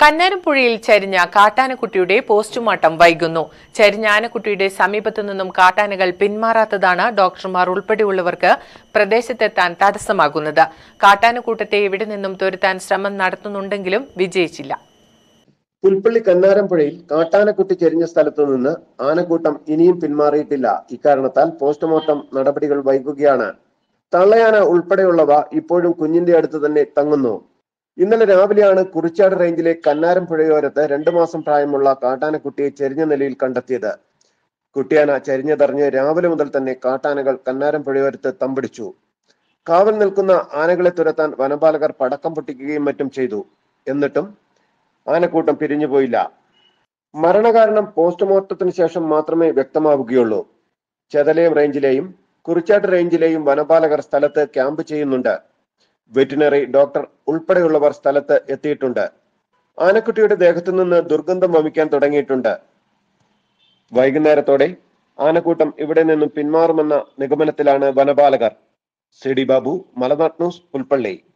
കന്നാരംപുഴയിൽ ചരിഞ്ഞ കാട്ടാനക്കുട്ടിയുടെ പോസ്റ്റ്മോർട്ടം വൈകുന്നു ചരിഞ്ഞ ആനക്കുട്ടിയുടെ സമീപത്തു നിന്നും കാട്ടാനകൾ പിന്മാറാത്തതാണ് ഡോക്ടർമാർ ഉൾപ്പെടെയുള്ളവർക്ക് പ്രദേശത്തെത്താൻ തടസ്സമാകുന്നത് കാട്ടാനക്കൂട്ടത്തെ ഇവിടെ നിന്നും തുരത്താൻ ശ്രമം നടത്തുന്നുണ്ടെങ്കിലും വിജയിച്ചില്ല പുൽപ്പള്ളി കന്നാരംപുഴയിൽ കാട്ടാനക്കുട്ടി ചെരിഞ്ഞ സ്ഥലത്തു നിന്ന് ആനക്കൂട്ടം ഇനിയും പിന്മാറിയിട്ടില്ല ഇക്കാരണത്താൽ പോസ്റ്റ്മോർട്ടം നടപടികൾ വൈകുകയാണ് തള്ളയാന ഉൾപ്പെടെയുള്ളവ ഇപ്പോഴും കുഞ്ഞിന്റെ അടുത്ത് തന്നെ തങ്ങുന്നു ഇന്നലെ രാവിലെയാണ് കുറിച്ചാട് റേഞ്ചിലെ കന്നാരംപുഴയോരത്ത് രണ്ടു മാസം പ്രായമുള്ള കാട്ടാനക്കുട്ടിയെ ചെരിഞ്ഞ നിലയിൽ കണ്ടെത്തിയത് കുട്ടിയാന ചരിഞ്ഞതറിഞ്ഞ് രാവിലെ മുതൽ തന്നെ കാട്ടാനകൾ കന്നാരംപുഴയോരത്ത് തമ്പടിച്ചു കാവൽ നിൽക്കുന്ന ആനകളെ തുരത്താൻ വനപാലകർ പടക്കം പൊട്ടിക്കുകയും മറ്റും ചെയ്തു എന്നിട്ടും ആനക്കൂട്ടം പിരിഞ്ഞുപോയില്ല മരണകാരണം പോസ്റ്റ്മോർട്ടത്തിന് ശേഷം മാത്രമേ വ്യക്തമാവുകയുള്ളൂ ചെതലയം റേഞ്ചിലെയും കുറിച്ചാട്ട് റേഞ്ചിലെയും വനപാലകർ സ്ഥലത്ത് ക്യാമ്പ് ചെയ്യുന്നുണ്ട് വെറ്റിനറി ഡോക്ടർ ഉൾപ്പെടെയുള്ളവർ സ്ഥലത്ത് എത്തിയിട്ടുണ്ട് ആനക്കുട്ടിയുടെ ദേഹത്തു നിന്ന് ദുർഗന്ധം വമിക്കാൻ തുടങ്ങിയിട്ടുണ്ട് വൈകുന്നേരത്തോടെ ആനക്കൂട്ടം ഇവിടെ നിന്നും പിന്മാറുമെന്ന നിഗമനത്തിലാണ് വനപാലകർ C D Babu Malanad news Pulpally